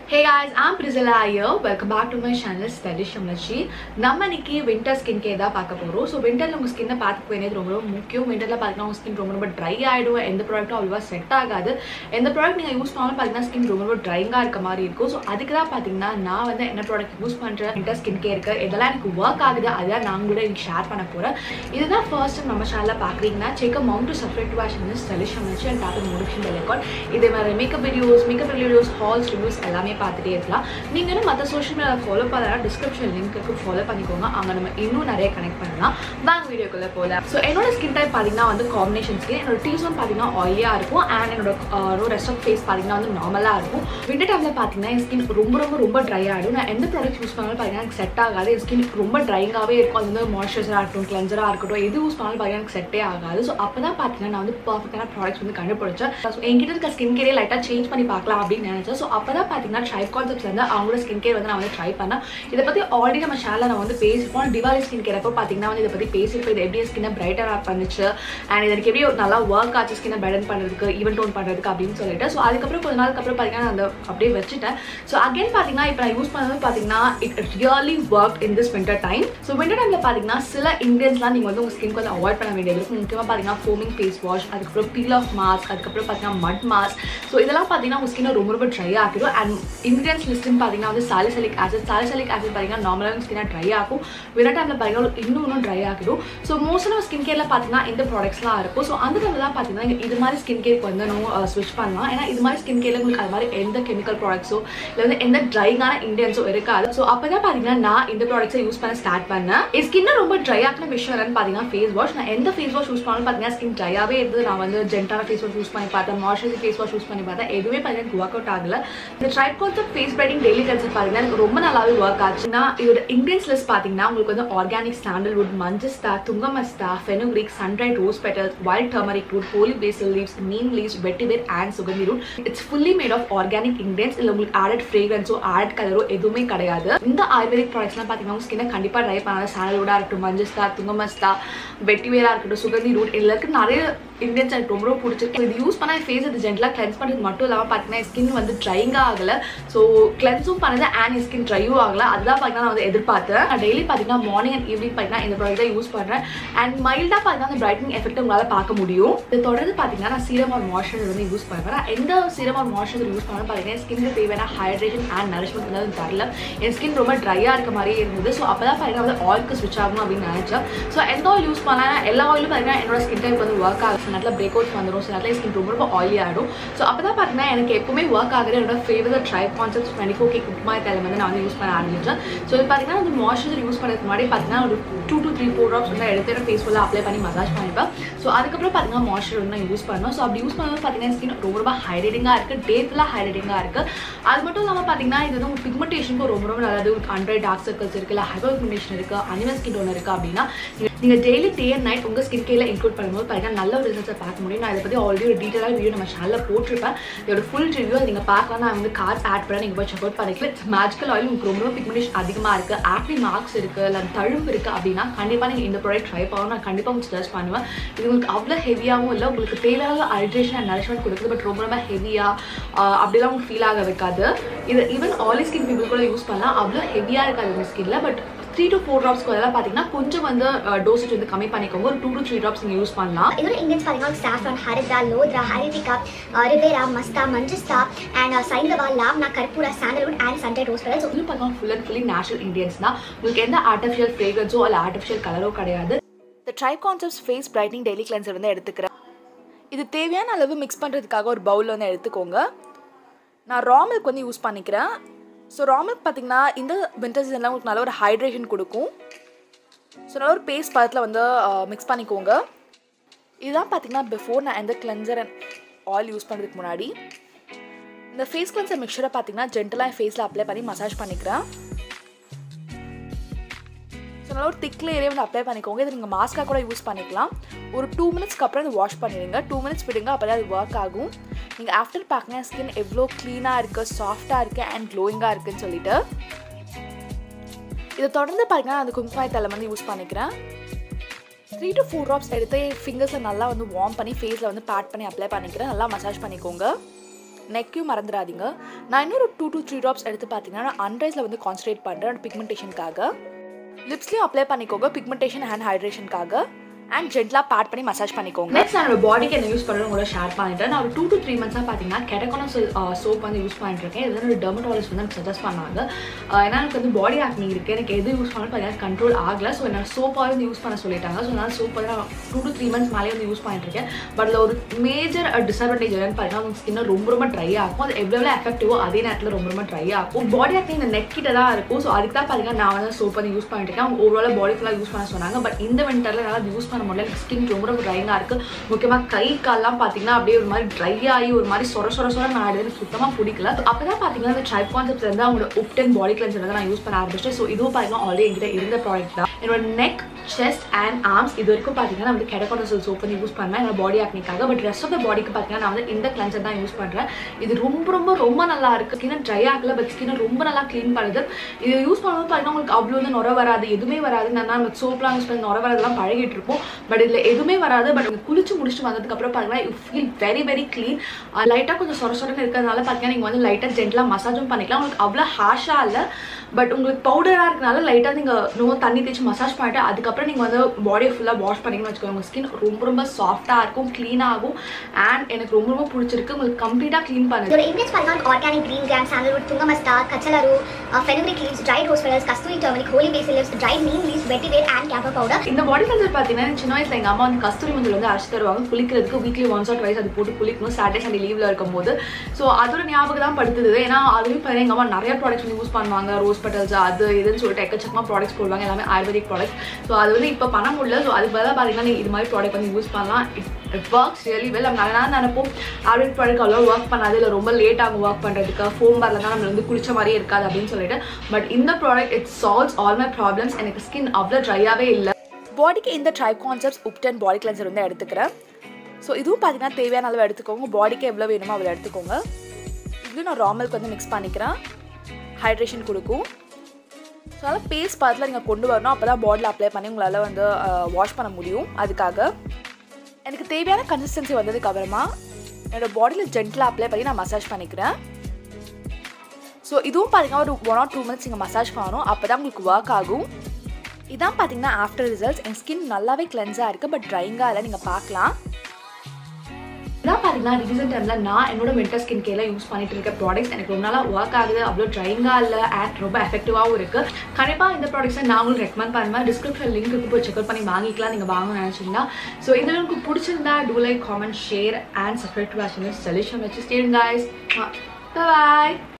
Hey guys, I'm Priscilla here. Welcome back to my channel Stylish Amachi. நம்ம இன்னைக்கு winter skin care தான் பார்க்க போகிறோம் ஸோ விண்டரில் உங்கள் ஸ்கின்னை பார்த்துக்க வேண்டியது ரொம்ப ரொம்ப முக்கியம் விண்டரில் பார்த்தீங்கன்னா உங்கள் ஸ்கின் ரொம்ப ரொம்ப ட்ரை ஆகிடும் எந்த ப்ராடக்ட்டும் அவ்வளோவா செட் ஆகாது எந்த ப்ராடக்ட் நீங்கள் யூஸ் பண்ணாலும் பார்த்தீங்கன்னா ஸ்கின் ரொம்ப ரொம்ப ட்ரைங்காக இருக்க மாதிரி இருக்கும் ஸோ அதுக்கு தான் பார்த்தீங்கன்னா நான் வந்து என்ன ப்ராடக்ட் யூஸ் பண்ணுறேன் வின்டர் ஸ்கின் கேருக்கு எதெல்லாம் எனக்கு ஒர்க் ஆகுது அதான் நான் கூட எனக்கு ஷேர் பண்ண போகிறேன் இதுதான் ஃபர்ஸ்ட் டைம் நம்ம சேனலில் பார்க்குறீங்கன்னா செக் மவுண்ட் to subscribe to wash stylish அமைச்சு and tap notification bell account இதே மாதிரி makeup videos makeup videos hauls reviews எல்லாமே பார்த்துட்டே இருக்கலாம் நீங்கள் இன்னும் மற்ற சோஷியல் மீடியாவில் ஃபாலோ பண்ணலாம் டிஸ்கிரிப்ஷன் லிங்க் இருக்கு ஃபாலோ பண்ணிக்கோங்க அங்கே நம்ம இன்னும் நிறைய கனெக்ட் பண்ணலாம் வாங்க வீடியோக்குள்ளே போகலாம் ஸோ என்னோட ஸ்கின் டைப் பார்த்தீங்கன்னா வந்து காம்பினேஷன் ஸ்கின் என்னோட டீஸ் வந்து பார்த்தீங்கன்னா ஆயிலியாக இருக்கும் அண்ட் என்னோட ரெஸ்ட் ஆஃப் ஃபேஸ் பார்த்தீங்கன்னா வந்து நார்மலாக இருக்கும் விண்டர் டைமில் பார்த்தீங்கன்னா என் ஸ்கின் ரொம்ப ரொம்ப ரொம்ப ட்ரை ஆகிடும் நான் எந்த ப்ராடக்ட் யூஸ் பண்ணாலும் பார்த்தீங்கன்னா எனக்கு செட் ஆகாது என் ஸ்கின் ரொம்ப ட்ரைங்காகவே இருக்கும் அது வந்து மாய்ஸ்சரைசராக இருக்கட்டும் கிளென்சராக இருக்கட்டும் எது யூஸ் பண்ணாலும் பார்த்தீங்கன்னா எனக்கு செட்டே ஆகாது ஸோ அப்போ தான் பார்த்தீங்கன்னா நான் வந்து பர்ஃபெக்டான ப்ராடக்ட்ஸ் வந்து கண்டுபிடிச்சேன் ஸோ என்கிட்ட இருக்க ஸ்கின் கேரே லைட்டாக சேஞ்ச் பண்ணி பார்க்கலாம் அப்படின்னு நினச்சேன் ஸோ அப்போ தான் பார்த்தீங்கன்னா ட்ரைப் கான்செப்ட்ஸ் வந்து அவங்களோட ஸ்கின் கேர் வந்து நான் வந்து ட்ரை பண்ணேன் இதை பற்றி ஆல்ரெடி நம்ம சேனலில் நான் வந்து பேசிப்போம் திவாலி ஸ்கின் கேர் அப்போ பார்த்தீங்கன்னா வந்து இதை பற்றி பேசியிருப்போம் இது எப்படி ஸ்கின்னை பிரைட்டராக பண்ணுச்சு அண்ட் இதற்கு எப்படி நல்லா ஒர்க் ஆச்சு ஸ்கின்னை பிரைடன் பண்ணுறதுக்கு ஈவன் டோன் பண்ணுறதுக்கு அப்படின்னு சொல்லிட்டு ஸோ அதுக்கப்புறம் கொஞ்ச நாளுக்கு அப்புறம் பார்த்தீங்கன்னா நான் அந்த அப்படியே வச்சுட்டேன் ஸோ அகைன் பார்த்தீங்கன்னா இப்போ நான் யூஸ் பண்ணது பார்த்தீங்கன்னா it really work in this winter time so winter டைமில் பார்த்தீங்கன்னா சில இன்கிரியன்ஸ்லாம் நீங்கள் வந்து உங்கள் ஸ்கின்க்கு வந்து அவாய்ட் பண்ண வேண்டியது இருக்கும் முக்கியமாக பார்த்தீங்கன்னா ஃபோமிங் ஃபேஸ் வாஷ் அதுக்கப்புறம் பீல் ஆஃப் மாஸ்க் அதுக்கப்புறம் பார்த்தீங்கன்னா மட் மாஸ்க் ஸோ இதெல்லாம் பார்த்தீங்கன்னா உங்கள் ஸ்கின்னை ரொம்ப ரொம்ப ட்ரை ஆக்கிடும் அண்ட் இன்கிரியன்ஸ் லிஸ்ட்னு பார்த்தீங்கன்னா வந்து சாலிசலிக் ஆசிட் சாலிசலிக் ஆசிட் பார்த்தீங்கன்னா நார்மலாக ஸ்கின்னை ட்ரை ஆகும் விண்டர் டைமில் பார்த்தீங்கன்னா இன்னும் இன்னும் ட்ரை ஆகிடும் ஸோ மோஸ்ட் ஆஃப் ஸ்கின் கேரில் பார்த்தீங்கன்னா இந்த ப்ராடக்ட்ஸ்லாம் இருக்கும் ஸோ அந்த டைமில் தான் பார்த்தீங்கன்னா இது மாதிரி ஸ்கின் கேருக்கு வந்து நம்ம ஸ்விட்ச் பண்ணலாம் ஏன்னா இது மாதிரி ஸ்கின் கேரில் உங்களுக்கு அது மாதிரி எந்த கெமிக்கல் ப்ராடக்ட்ஸோ இல்லை வந்து எந்த ட்ரைங்கான இண்டியன்ஸோ இருக்காது ஸோ அப்போ தான் பார்த்தீங்கன்னா நான் இந்த ப்ராடக்ட்ஸை யூஸ் பண்ண ஸ்டார்ட் பண்ணேன் என் ஸ்கின்னை ரொம்ப ட்ரை ஆக்கின விஷயம் என்னன்னு பார்த்தீங்கன்னா ஃபேஸ் வாஷ் நான் எந்த ஃபேஸ் வாஷ் யூஸ் பண்ணாலும் பார்த்தீங்கன்னா ஸ்கின் ட்ரையாகவே இருந்தது நான் வந்து ஜென்டான ஃபேஸ் வாஷ் யூஸ் பண்ணி பார்த்தேன் மாய்ஸ்சரைசர் ஃபேஸ் வாஷ் யூஸ் பண்ணி பார்த்தேன் எதுவுமே பார்த்தீங்கன்னா ஒர்க் அவுட் ஆகல இந்த tribe concept face brightening daily concept பார்த்தீங்கன்னா எனக்கு ரொம்ப நல்லாவே ஒர்க் ஆச்சுன்னா இதோட இன்கிரியன்ஸ் லிஸ்ட் பார்த்தீங்கன்னா உங்களுக்கு வந்து ஆர்கானிக் சாண்டல்வுட் மஞ்சஸ்தா துங்கமஸ்தா fenugreek sundried rose petals wild turmeric root holy basil leaves neem leaves vetiver and sugandhi root it's fully made of organic ingredients இல்லை உங்களுக்கு ஆடட் ஃப்ரேக்ரன்ஸோ ஆட் கலரோ எதுவுமே கிடையாது இந்த ஆயுர்வேதிக் ப்ராடக்ட்ஸ்லாம் பார்த்தீங்கன்னா உங்க ஸ்கின்னை கண்டிப்பாக ட்ரை பண்ணாத சாண்டல்வுடாக இருக்கட்டும் மஞ்சஸ்தா துங்கமஸ்தா வெட்டிவேராக இருக்கட்டும் சுகந்தி ரூட் இதில் இருக்க நிறைய இந்தியன்ஸ் எனக்கு ரொம்ப ரொம்ப பிடிச்சிருக்கு இது யூஸ் பண்ணால் ஃபேஸ் அது ஜென்டலாக கிளென்ஸ் பண்ணுறது மட்டும் இல்லாமல் பார்த்தீங்கன்னா ஸ்கின் வந்து ட்ரைங்காக ஆகலை ஸோ கிளென்ஸும் பண்ணது அண்ட் ஸ்கின் ட்ரையும் ஆகலை அதுதான் பார்த்தீங்கன்னா நான் வந்து எதிர்பார்த்தேன் நான் டெய்லி பார்த்தீங்கன்னா மார்னிங் அண்ட் ஈவினிங் பார்த்தீங்கன்னா இந்த ப்ராடக்ட் தான் யூஸ் பண்ணுறேன் அண்ட் மைல்டாக பார்த்தீங்கன்னா அந்த பிரைட்னிங் எஃபெக்ட் உங்களால் பார்க்க முடியும் இது தொடர்ந்து பார்த்தீங்கன்னா நான் சீரம் ஆர் மாய்ஸ்சரைசர் வந்து யூஸ் பண்ணுறேன் எந்த சீரம் ஆர் மாய்ஸ்சரைசர் யூஸ் பண்ணாலும் பார்த்தீங்கன்னா ஸ்கின்க்கு தேவையான ஹைட்ரேஷன் அண்ட் நரிஷ்மெண்ட் வந்து தரல என் ஸ்கின் ரொம்ப ட்ரையாக இருக்க மாதிரியே இருந்தது ஸோ அப்போ தான் பார்த்தீங்கன்னா வந்து ஆயிலுக்கு ஸ்விட்ச் ஆகணும் அப்படின்னு நினச்சேன் ஸோ எந்த ஆயில் யூஸ் பண்ணலாம் எல்லா ஆயிலும் பார்த்தீங்கன்னா என்னோட ஸ்கின் டைப் வந்து ஒர்க் ஆகும் சில நேரத்தில் பிரேக் அவுட்ஸ் வந்துடும் சில நேரத்தில் ஸ்கின் ரொம்ப ரொம்ப ஆயிலி ஆகிடும் ஸோ அப்போ தான் பார்த்தீங்கன்னா எனக்கு எப்பவுமே ஒர்க் ஆகுது என்னோட favourite tribe concept twenty four K குக்மா தைலம் வந்து நான் வந்து யூஸ் பண்ண ஆரம்பிச்சேன் ஸோ இது பார்த்தீங்கன்னா வந்து மாய்ஸ்சரைசர் யூஸ் பண்ணுறதுக்கு முன்னாடி பார்த்தீங்கன்னா ஒரு two to three four drops வந்து எடுத்து ஃபேஸ் ஃபுல்லாக அப்ளை பண்ணி மசாஜ் பண்ணிப்பேன் ஸோ அதுக்கப்புறம் பார்த்தீங்கன்னா மாய்ஸ்சரைசர் வந்து நான் யூஸ் பண்ணோம் ஸோ அப்படி யூஸ் பண்ணும்போது பார்த்தீங்கன்னா ஸ்கின் ரொம்ப ரொம்ப ஹைலைட்டிங்காக இருக்குது டே ஃபுல்லாக ஹைலைட்டிங்காக இருக்குது அது மட்டும் இல்லாமல் பார்த்தீங்கன்னா இது வந்து உங்கள் பிக்மெண்டேஷனுக்கு ரொம்ப ரொம்ப நல்லது அண்ட்ராய்ட் டார்க் சர்க்கிள்ஸ் இருக்குது இல்லை ஹைபர் பிக்மெண்டேஷன் இருக்குது அனிமல் ஸ்கின் ஒன்று இருக்குது அப்படின்னா நீங்கள் டெய்லி டே அண்ட் நைட் உங்கள் ஸ்கின் கேரில் இன்க்ளூட் பண்ணும்போது பார்த்தீங்கன்னா நல்ல ஒரு ரிசல்ட்ஸை பார்க்க முடியும் நான் இதை பற்றி ஆல்ரெடி ஒரு டீட்டெயிலாக வீடியோ நம்ம சேனலில் போட்டிருப்பேன் இதோட ஃபுல் ரிவ்யூ நீங்கள் பார்க்கலாம் நான் வந்து கார்ட்ஸ் ஆட் பண்ண நீங்கள் போய் செக் அவுட் பண்ணிக்கலாம் இட்ஸ் மேஜிக்கல் ஆயில் உங்களுக்கு ரொம்ப ரொம்ப பிக்மெண்டேஷன் அதிகமாக இருக்குது ஆக்னி மார்க்ஸ் இருக்குது இல்லை தழும்பு இருக்குது அப்படின்னா கண்டிப்பாக நீங்கள் இந்த ப்ராடக்ட் ட்ரை பண்ணணும் நான் கண்டிப்பாக உங்களுக்கு சஜஸ்ட் பண்ணுவேன் இது உங்களுக்கு அவ்வளோ ஹெவியாகவும் இல்லை உங்களுக்கு தேவையான ஹைட்ரேஷன் அண்ட் நரிஷ்மெண்ட் கொடுக்குது பட் ரொம்ப ரொம்ப ஹெவியாக அப்படிலாம் உங்களுக்கு ஃபீல் ஆக வைக்காது இது ஈவன் ஆலி ஸ்கின் பீப்புள் கூட யூஸ் பண்ணலாம் அவ்வளோ ஹெவியாக இருக்காது உங்கள் ஸ்கின்ல பட் த்ரீ டு ஃபோர் ட்ராப்ஸ்க்கு அதெல்லாம் பார்த்தீங்கன்னா கொஞ்சம் வந்து டோசேஜ் வந்து கம்மி பண்ணிக்கோங்க ஒரு டூ டு த்ரீ ட்ராப்ஸ் நீங்கள் யூஸ் பண்ணலாம் இதோட இந்தியன்ஸ் பார்த்தீங்கன்னா சாஃப்ரான் ஹரித்ரா லோத்ரா ஹரிதிகா ரிவேரா மஸ்தா மஞ்சஸ்தா அண்ட் சைந்தவா லாவ்னா கற்பூரா சாண்டல்வுட் அண்ட் சன்டை ரோஸ் கலர் இது பார்த்தீங்கன்னா full and fully natural ingredients தான் உங்களுக்கு எந்த ஆர்டிஃபிஷியல் ஃப்ரேக்ரன்ஸோ இல்லை ஆர்டிஃபிஷியல் கலரோ கிடையாது இந்த tribe concepts face brightening daily cleanser வந்து எடுத்துக்கிறேன் இது தேவையான அளவு மிக்ஸ் பண்ணுறதுக்காக ஒரு பவுலில் வந்து எடுத்துக்கோங்க நான் ரா மில்க் வந்து யூஸ் பண்ணிக்கிறேன் ஸோ ரா மில்க் பார்த்திங்கன்னா இந்த வின்டர் சீசனில் உங்களுக்கு நல்ல ஒரு ஹைட்ரேஷன் கொடுக்கும் ஸோ நல்ல ஒரு பேஸ்ட் பதத்தில் வந்து மிக்ஸ் பண்ணிக்கோங்க இதுதான் பார்த்திங்கன்னா பிஃபோர் நான் எந்த கிளென்சர் அண்ட் ஆயில் யூஸ் பண்ணுறதுக்கு முன்னாடி இந்த ஃபேஸ் கிளென்சர் மிக்சரை பார்த்தீங்கன்னா ஜென்டலாக ஃபேஸில் அப்ளை பண்ணி மசாஜ் பண்ணிக்கிறேன் ஸோ நல்லா ஒரு திக் லேயரே வந்து அப்ளை பண்ணிக்கோங்க இது நீங்கள் மாஸ்க்காக கூட யூஸ் பண்ணிக்கலாம் ஒரு டூ மினிட்ஸ்க்கு அப்புறம் இது வாஷ் பண்ணிடுங்க டூ மினிட்ஸ் விடுங்க அப்போ தான் அது ஒர்க் ஆகும் நீங்கள் ஆஃப்டர் பேக்கினா ஸ்கின் எவ்வளோ க்ளீனாக இருக்குது சாஃப்டாக இருக்குது அண்ட் க்ளோயிங்காக இருக்குன்னு சொல்லிட்டு இதை தொடர்ந்து பார்த்தீங்கன்னா அந்த குங்குமாய் தலை வந்து யூஸ் பண்ணிக்கிறேன் த்ரீ டு ஃபோர் ட்ராப்ஸ் எடுத்து ஃபிங்கர்ஸை நல்லா வந்து வார்ம் பண்ணி ஃபேஸில் வந்து பேட் பண்ணி அப்ளை பண்ணிக்கிறேன் நல்லா மசாஜ் பண்ணிக்கோங்க நெக்கையும் மறந்துடாதீங்க நான் இன்னொரு டூ டூ த்ரீ ட்ராப்ஸ் எடுத்து பார்த்தீங்கன்னா நான் அன்ரைஸில் வந்து கான்சன்ட்ரேட் பண்ணுறேன் பிக்மெண்டேஷனுக்காக லிப்ஸ்லேயும் அப்ளை பண்ணிக்கோங்க பிக்மெண்டேஷன் அண்ட் ஹைட்ரேஷனுக்காக அண்ட் ஜென்ட்லாக பேட் பண்ணி மசாஜ் பண்ணிக்கோங்க நெக்ஸ்ட் என்னோட பாடிக்கு என்ன யூஸ் பண்ணுறது உங்களோட ஷேர் பண்ணிட்டேன் நான் ஒரு டூ டு த்ரீ மந்த்ஸாக பார்த்தீங்கன்னா கெடக்கோனஸ் சோப் வந்து யூஸ் பண்ணிட்டு இருக்கேன் இது வந்து டெர்மட்டாலஜிஸ்ட் வந்து எனக்கு சஜஸ்ட் பண்ணாங்க ஆஹ் ஏன்னா எனக்கு வந்து பாடி ஆக்னி இருக்குது எனக்கு எது யூஸ் பண்ணாலும் பார்த்தீங்கன்னா கண்ட்ரோல் ஆகல ஸோ என்ன சோப்பாக வந்து யூஸ் பண்ண சொல்லிட்டாங்க ஸோ நான் சோப் வந்து நான் டூ டு த்ரீ மந்த்ஸ் மேலே வந்து யூஸ் பண்ணிட்டு இருக்கேன் பட் அதில் ஒரு மேஜர் டிஸ்அட்வான்டேஜ் என்னன்னு பார்த்தீங்கன்னா உங்கள் ஸ்கின் ரொம்ப ரொம்ப ட்ரை ஆகும் அது எவ்வளோ எஃபெக்டிவோ அதே நேரத்தில் ரொம்ப ரொம்ப ட்ரை ஆகும் பாடி ஆக்னி இந்த நெக் கிட்ட தான் இருக்கும் ஸோ அதுக்கு தான் பார்த்தீங்கன்னா நான் வந்து சோப் வந்து யூஸ் பண்ணிட்டு இருக்கேன் அவங்க ஓவரால் பாடி ஃபுல்லாக யூஸ் பண்ண சொன்னாங்க பட் இந்த விண்டரில் என்னால் யூஸ் பண்ண முடியல எனக்கு ஸ்கின் ரொம்ப ரொம்ப ட்ரையாக இருக்குது முக்கியமாக கை கால்லாம் பார்த்தீங்கன்னா அப்படியே ஒரு மாதிரி ட்ரை ஆகி ஒரு மாதிரி சொர சொர சொர நான் எனக்கு சுத்தமாக பிடிக்கல அப்போ தான் பார்த்தீங்கன்னா அந்த ட்ரைப் கான்செப்ட் வந்து அவங்களோட உப்டன் பாடி கிளென்சர் வந்து நான் யூஸ் பண்ண ஆரம்பிச்சிட்டேன் ஸோ இதுவும் பார்த்தீங்கன்னா ஆல்ரெடி என்கிட்ட இருந்த ப்ராடக்ட் தான் என்னோட நெக் செஸ்ட் அண்ட் ஆர்ம்ஸ் இது வரைக்கும் பார்த்தீங்கன்னா நான் வந்து கெடக்கோனசல் சோப் வந்து யூஸ் பண்ணேன் என்னோட பாடி ஆக்னிக்காக பட் ரெஸ்ட் ஆஃப் த பாடிக்கு பார்த்தீங்கன்னா நான் வந்து இந்த கிளென்சர் தான் யூஸ் பண்ணுறேன் இது ரொம்ப ரொம்ப ரொம்ப நல்லா இருக்கு ஸ்கின் ட்ரை ஆகல பட் ஸ்கின் ரொம்ப நல்லா க்ளீன் பண்ணுது இது யூஸ் பண்ணும்போது பார்த்தீங்கன்னா உங்களுக்கு அவ்வளோ வந்து நுர வராது எதுவுமே வராது நான் நம்ம சோப்லாம் யூஸ் பண்ணி நுர வரதெல்லாம் பழகிட்டு இருப்போம் பட் இதில் எதுவுமே வராது பட் குளிச்சு முடிச்சுட்டு வந்ததுக்கு அப்புறம் பார்த்தீங்கன்னா you feel very very clean லைட்டாக கொஞ்சம் சொர சொரன்னு இருக்கிறதுனால பார்த்தீங்கன்னா நீங்கள் வந்து லைட்டாக ஜென்டலாக மசாஜும் பண்ணிக்கலாம் உங்களுக்கு அவ்வளோ ஹாஷாக இல்லை பட் உங்களுக்கு பவுடராக இருக்கனால லைட்டாக நீங்கள் இன்னும் தண்ணி தேய்ச்சி மசாஜ் பண்ணிட்டு அதுக்கப்புறம் நீங்கள் வந்து பாடியை ஃபுல்லாக வாஷ் பண்ணிங்கன்னு வச்சுக்கோங்க உங்கள் ஸ்கின் ரொம்ப ரொம்ப சாஃப்டாக இருக்கும் க்ளீனாகும் அண்ட் எனக்கு ரொம்ப ரொம்ப பிடிச்சிருக்கு உங்களுக்கு கம்ப்ளீட்டாக க்ளீன் பண்ணுது இதோட ingredients பாருங்க ஆர்கானிக் green gram sandalwood துங்கமஸ்தா கச்சலரு fenugreek leaves dried rose petals கஸ்தூரி turmeric holy basil leaves dried neem leaves vetiver and camphor powder இந்த பாடி கல்ச்சர் பார்த்தீங்கன்னா சின்ன வயசுல எங்கள் அம்மா வந்து கஸ்தூரி மஞ்சள் வந்து அரைச்சு தருவாங்க குளிக்கிறதுக்கு வீக்லி ஒன்ஸ் ஆர் ட்வைஸ் அது போட்டு குளிக்கணும் சாட்டர்டே சண்டே லீவில் இருக்கும்போது ஸோ அதோட ஞாபகம் தான் படுத்துது ஏன்னா அதுலேயும் பார்த்தீங்கன்னா எங்கள் அம்மா நிறைய ப்ராடக்ட்ஸ் வந்து யூஸ் பண்ணுவாங்க ரோஸ் பெட்டல்ஸ் அது இதுன்னு சொல்லிட்டு எக்கச்சக்கமாக ப்ராடக்ட்ஸ் போடுவாங்க எல்லாமே ஆயுர்வேதிக் ப்ராடக்ட்ஸ் ஸோ அது வந்து இப்போ பண்ண முடியல ஸோ அதுக்கு பதிலாக பார்த்தீங்கன்னா நீங்க இது மாதிரி ப்ராடக்ட் வந்து யூஸ் பண்ணலாம் இட் ஒர்க்ஸ் ரியலி வெல் நம்ம நல்லா நினைப்போம் ஆயுர்வேதிக் ப்ராடக்ட் அவ்வளோ ஒர்க் பண்ணாது இல்லை ரொம்ப லேட் ஆகும் ஒர்க் பண்ணுறதுக்கு ஃபோம் வரல தான் நம்ம வந்து குளிச்ச மாதிரியே இருக்காது அப்படின்னு சொல்லிட்டு பட் இந்த product it solves all my problems எனக்கு ஸ்கின் அவ்வளோ ட்ரையாகவே இல்லை பாடிக்கு இந்த tribe concepts ubtan body cleanser வந்து எடுத்துக்கிறேன் ஸோ இதுவும் பார்த்தீங்கன்னா தேவையான அளவு எடுத்துக்கோங்க பாடிக்கு எவ்வளோ வேணுமோ அவ்வளோ எடுத்துக்கோங்க இதுலேயும் நான் ரா மில்க் வந்து மிக்ஸ் பண்ணிக்கிறேன் ஹைட்ரேஷன் கொடுக்கும் ஸோ அதனால் பேஸ்ட் பதத்தில் நீங்கள் கொண்டு வரணும் அப்போ தான் பாடியில் அப்ளை பண்ணி உங்களால் வந்து வாஷ் பண்ண முடியும் அதுக்காக எனக்கு தேவையான கன்சிஸ்டன்சி வந்ததுக்கு அப்புறமா என்னோடய பாடியில் ஜென்டில் அப்ளை பண்ணி நான் மசாஜ் பண்ணிக்கிறேன் ஸோ இதுவும் பார்த்தீங்கன்னா ஒரு ஒன் ஆர் டூ மினிட்ஸ் நீங்கள் மசாஜ் பண்ணணும் அப்போ தான் உங்களுக்கு ஒர்க் ஆகும் இதான் பார்த்தீங்கன்னா ஆஃப்டர் ரிசல்ட்ஸ் என் ஸ்கின் நல்லாவே கிளென்ஸாக இருக்குது பட் ட்ரைங்காக இல்லை நீங்கள் பார்க்கலாம் இதான் பார்த்தீங்கன்னா ரீசெண்ட் டைமில் நான் என்னோட வின்டர் ஸ்கின் கேரில் யூஸ் பண்ணிட்டு இருக்க ப்ராடக்ட்ஸ் எனக்கு ரொம்ப நாளாக ஒர்க் ஆகுது அவ்வளோ ட்ரைங்காக இல்லை அண்ட் ரொம்ப எஃபெக்டிவாகவும் இருக்குது கண்டிப்பாக இந்த ப்ராடக்ட்ஸை நான் உங்களுக்கு ரெக்கமெண்ட் பண்ணுவேன் டிஸ்கிரிப்ஷன் லிங்க்கு போய் செக் பண்ணி வாங்கிக்கலாம் நீங்கள் வாங்கணும்னு நினச்சிங்கன்னா ஸோ இந்த உங்களுக்கு பிடிச்சிருந்தா do like comment share and subscribe to watch solution வச்சு ஸ்டேன் காய்ஸ் பாய்